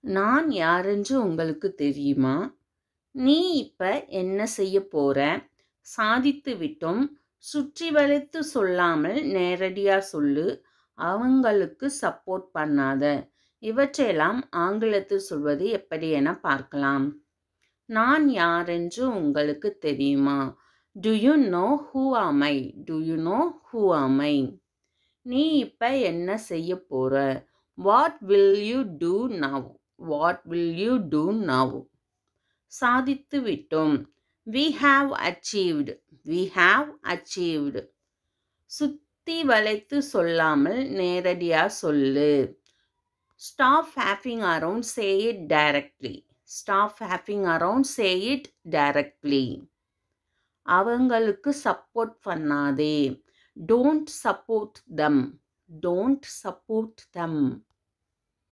நான் யாரென்று உங்களுக்கு தெரியுமா நீ இப்ப என்ன செய்ய போற சாதித்து விட்டோம் சுற்றி வளைத்து சொல்லாமல் நேரடியா சொல்லு அவங்களுக்கு சப்போர்ட் பண்ணாத இவற்றையெல்லாம் ஆங்கிலத்தில் சொல்வது எப்படி என பார்க்கலாம் நான் யாரென்று உங்களுக்கு தெரியுமா do you know who am I do you know who am I நீ இப்ப என்ன செய்ய போற what will you do now what will you do now சாதித்து விட்டோம் we have achieved we have achieved சுத்தி வளைத்து சொல்லாமல் நேரடியா சொல்லு stop hopping around say it directly stop hopping around say it directly அவங்களுக்கு சப்போர்ட் பண்ணாதே don't support them don't support them